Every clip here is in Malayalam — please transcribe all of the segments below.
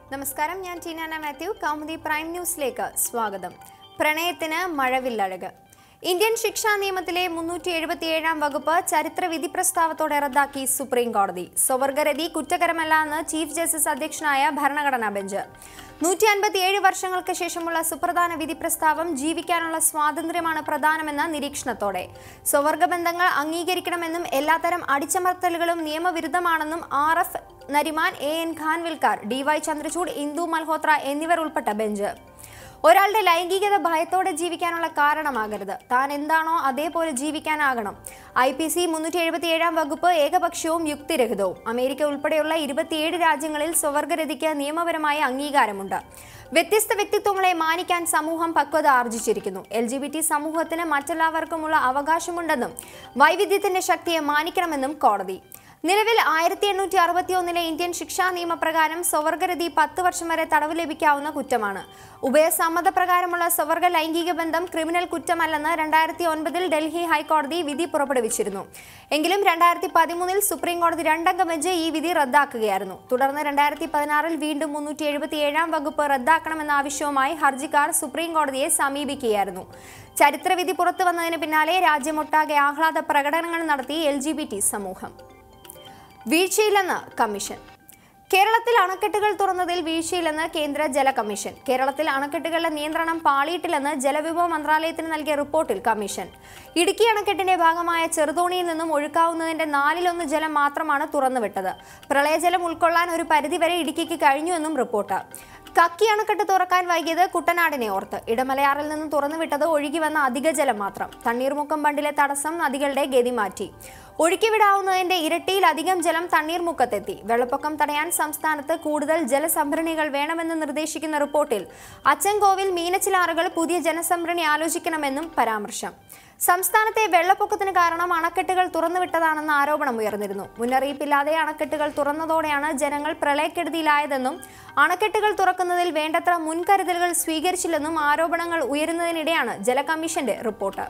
നമസ്കാരം ഞാൻ ടീനാന മാത്യു കൗമുദി പ്രൈം ന്യൂസിലേക്ക് സ്വാഗതം പ്രണയത്തിന് മഴവില്ലഴക് ഇന്ത്യൻ ശിക്ഷാ നിയമത്തിലെ മുന്നൂറ്റി എഴുപത്തിയേഴാം വകുപ്പ് ചരിത്ര വിധി പ്രസ്താവത്തോടെ റദ്ദാക്കി സുപ്രീം കോടതി സ്വവർഗരതി കുറ്റകരമല്ല എന്ന് ചീഫ് ജസ്റ്റിസ് അധ്യക്ഷനായ ഭരണഘടനാ ബെഞ്ച് നൂറ്റി അൻപത്തിയേഴ് വർഷങ്ങൾക്ക് ശേഷമുള്ള സുപ്രധാന വിധി പ്രസ്താവം ജീവിക്കാനുള്ള സ്വാതന്ത്ര്യമാണ് പ്രധാനമെന്ന നിരീക്ഷണത്തോടെ സ്വവർഗ ബന്ധങ്ങൾ അംഗീകരിക്കണമെന്നും എല്ലാത്തരം അടിച്ചമർത്തലുകളും നിയമവിരുദ്ധമാണെന്നും R F Nariman A N Khanwilkar D Y Chandrachud Indu Malhotra എന്നിവർ ഉൾപ്പെട്ട ബെഞ്ച് ഒരാളുടെ ലൈംഗികത ഭയത്തോടെ ജീവിക്കാനുള്ള കാരണമാകരുത് താൻ എന്താണോ അതേപോലെ ജീവിക്കാനാകണം ഐ പി സി മുന്നൂറ്റി എഴുപത്തിയേഴാം വകുപ്പ് ഏകപക്ഷീയവും യുക്തിരഹിതവും അമേരിക്ക ഉൾപ്പെടെയുള്ള ഇരുപത്തിയേഴ് രാജ്യങ്ങളിൽ സ്വവർഗരതിക്ക് നിയമപരമായ അംഗീകാരമുണ്ട് വ്യത്യസ്ത വ്യക്തിത്വങ്ങളെ മാനിക്കാൻ സമൂഹം പക്വത ആർജിച്ചിരിക്കുന്നു എൽ ജി ബി ടി സമൂഹത്തിന് മറ്റെല്ലാവർക്കുമുള്ള അവകാശമുണ്ടെന്നും വൈവിധ്യത്തിന്റെ ശക്തിയെ മാനിക്കണമെന്നും കോടതി നിലവിൽ ആയിരത്തി എണ്ണൂറ്റി അറുപത്തി ഒന്നിലെ ഇന്ത്യൻ ശിക്ഷാ നിയമപ്രകാരം സ്വവർഗരതി പത്ത് വർഷം വരെ തടവ് ലഭിക്കാവുന്ന കുറ്റമാണ് ഉഭയസമ്മതപ്രകാരമുള്ള സ്വവർഗ ലൈംഗിക ബന്ധം ക്രിമിനൽ കുറ്റമല്ലെന്ന് രണ്ടായിരത്തി ഒൻപതിൽ ഡൽഹി ഹൈക്കോടതി വിധി പുറപ്പെടുവിച്ചിരുന്നു എങ്കിലും രണ്ടായിരത്തി പതിമൂന്നിൽ സുപ്രീം കോടതി രണ്ടംഗ ബെഞ്ച് ഈ വിധി റദ്ദാക്കുകയായിരുന്നു തുടർന്ന് രണ്ടായിരത്തി പതിനാറിൽ വീണ്ടും മുന്നൂറ്റി എഴുപത്തിയേഴാം വകുപ്പ് റദ്ദാക്കണമെന്ന ആവശ്യവുമായി ഹർജിക്കാർ സുപ്രീം കോടതിയെ സമീപിക്കുകയായിരുന്നു ചരിത്രവിധി പുറത്തു വന്നതിന് പിന്നാലെ രാജ്യമൊട്ടാകെ ആഹ്ലാദ പ്രകടനങ്ങൾ നടത്തി എൽ സമൂഹം വീഴ്ചയില്ലെന്ന് കമ്മീഷൻ കേരളത്തിൽ അണക്കെട്ടുകൾ തുറന്നതിൽ വീഴ്ചയില്ലെന്ന് കേന്ദ്ര ജല കമ്മീഷൻ കേരളത്തിൽ അണക്കെട്ടുകളുടെ നിയന്ത്രണം പാളിയിട്ടില്ലെന്ന് ജലവിഭവ മന്ത്രാലയത്തിന് നൽകിയ റിപ്പോർട്ടിൽ കമ്മീഷൻ ഇടുക്കി അണക്കെട്ടിന്റെ ഭാഗമായ ചെറുതോണിയിൽ നിന്നും ഒഴുക്കാവുന്നതിന്റെ നാലിലൊന്ന് ജലം മാത്രമാണ് തുറന്നുവിട്ടത് പ്രളയജലം ഉൾക്കൊള്ളാൻ ഒരു പരിധിവരെ ഇടുക്കിക്ക് കഴിഞ്ഞുവെന്നും റിപ്പോർട്ട് കക്കി അണക്കെട്ട് തുറക്കാൻ വൈകിയത് കുട്ടനാടിനെ ഓർത്ത് ഇടമലയാറിൽ നിന്ന് തുറന്നുവിട്ടത് ഒഴുകി വന്ന അധിക ജലം മാത്രം തണ്ണീർമുക്കം ബണ്ടിലെ തടസ്സം നദികളുടെ ഗതി മാറ്റി ഒഴുക്കിവിടാവുന്നതിന്റെ ഇരട്ടിയിലധികം ജലം തണ്ണീർമുക്കത്തെത്തി വെള്ളപ്പൊക്കം തടയാൻ സംസ്ഥാനത്ത് കൂടുതൽ ജലസംഭരണികൾ വേണമെന്ന് നിർദ്ദേശിക്കുന്ന റിപ്പോർട്ടിൽ അച്ചൻകോവിൽ മീനച്ചിലാറുകൾ പുതിയ ജലസംഭരണി ആലോചിക്കണമെന്നും പരാമർശം സംസ്ഥാനത്തെ വെള്ളപ്പൊക്കത്തിന് കാരണം അണക്കെട്ടുകൾ തുറന്നുവിട്ടതാണെന്ന ആരോപണം ഉയർന്നിരുന്നു മുന്നറിയിപ്പില്ലാതെ അണക്കെട്ടുകൾ തുറന്നതോടെയാണ് ജനങ്ങൾ പ്രളയക്കെടുതിയിലായതെന്നും അണക്കെട്ടുകൾ തുറക്കുന്നതിൽ വേണ്ടത്ര മുൻകരുതലുകൾ സ്വീകരിച്ചില്ലെന്നും ആരോപണങ്ങൾ ഉയരുന്നതിനിടെയാണ് ജലകമ്മീഷന്റെ റിപ്പോർട്ട്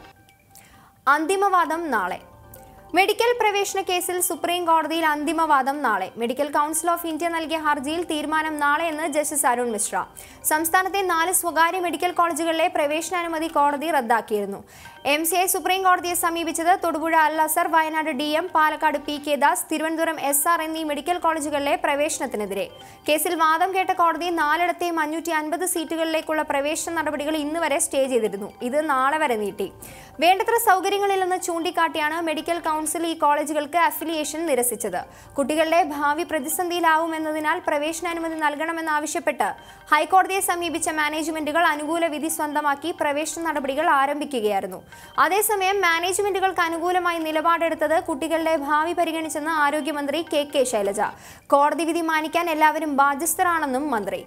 അന്തിമവാദം നാളെ മെഡിക്കൽ പ്രവേശന കേസിൽ സുപ്രീം കോടതിയിൽ അന്തിമവാദം നാളെ മെഡിക്കൽ കൗൺസിൽ ഓഫ് ഇന്ത്യ നൽകിയ ഹർജിയിൽ തീരുമാനം നാളെയെന്ന് ജസ്റ്റിസ് അരുൺ മിശ്ര സംസ്ഥാനത്തെ നാല് സ്വകാര്യ മെഡിക്കൽ കോളേജുകളിലെ പ്രവേശനാനുമതി കോടതി റദ്ദാക്കിയിരുന്നു എം സി ഐ സുപ്രീം കോടതിയെ സമീപിച്ചത് Thodupuzha Al Azhar Wayanad D M Palakkad P K Das Thiruvananthapuram S R എന്നീ മെഡിക്കൽ കോളേജുകളിലെ പ്രവേശനത്തിനെതിരെ കേസിൽ വാദം കേട്ട കോടതി നാലിടത്തെയും അഞ്ഞൂറ്റി അൻപത് സീറ്റുകളിലേക്കുള്ള പ്രവേശന നടപടികൾ ഇന്ന് വരെ സ്റ്റേ ചെയ്തിരുന്നു ഇത് നാളെ വരെ നീട്ടി വേണ്ടത്ര സൗകര്യങ്ങളില്ലെന്ന് ചൂണ്ടിക്കാട്ടിയാണ് മെഡിക്കൽ കൗൺസിൽ ഈ കോളേജുകൾക്ക് അഫിലിയേഷൻ നിരസിച്ചത് കുട്ടികളുടെ ഭാവി പ്രതിസന്ധിയിലാവുമെന്നതിനാൽ പ്രവേശനാനുമതി നൽകണമെന്നാവശ്യപ്പെട്ട് ഹൈക്കോടതിയെ സമീപിച്ച മാനേജ്മെന്റുകൾ അനുകൂല വിധി സ്വന്തമാക്കി പ്രവേശന നടപടികൾ ആരംഭിക്കുകയായിരുന്നു അതേസമയം മാനേജ്മെന്റുകൾക്ക് അനുകൂലമായി നിലപാടെടുത്തത് കുട്ടികളുടെ ഭാവി പരിഗണിച്ചെന്ന് ആരോഗ്യമന്ത്രി കെ കെ ശൈലജ കോടതി വിധി മാനിക്കാൻ എല്ലാവരും ബാധ്യസ്ഥരാണെന്നും മന്ത്രി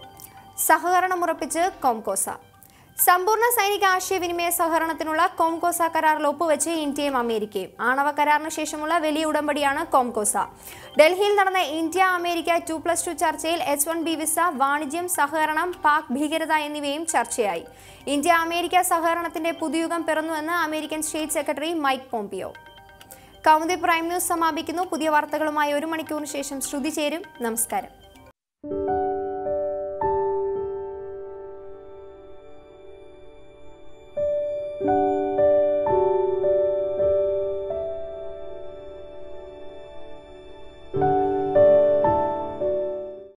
സഹകരണം ഉറപ്പിച്ച് കോംകോസ സമ്പൂർണ്ണ സൈനിക ആശയവിനിമയ സഹകരണത്തിനുള്ള കോംകോസ കരാറിൽ ഒപ്പുവെച്ച് ഇന്ത്യയും അമേരിക്കയും ആണവ കരാറിന് ശേഷമുള്ള വലിയ ഉടമ്പടിയാണ് കോംകോസ ഡൽഹിയിൽ നടന്ന India America two plus two ചർച്ചയിൽ എച്ച് വൺ ബി വിസ വാണിജ്യം സഹകരണം പാക് ഭീകരത എന്നിവയും ചർച്ചയായി ഇന്ത്യ അമേരിക്ക സഹകരണത്തിന്റെ പുതുയുഗം പിറന്നുവെന്ന് American state secretary Mike Pompeo Kaumudi prime news സമാപിക്കുന്നു പുതിയ വാർത്തകളുമായി ഒരു മണിക്കൂറിന് ശേഷം ശ്രുതി ചേരും നമസ്കാരം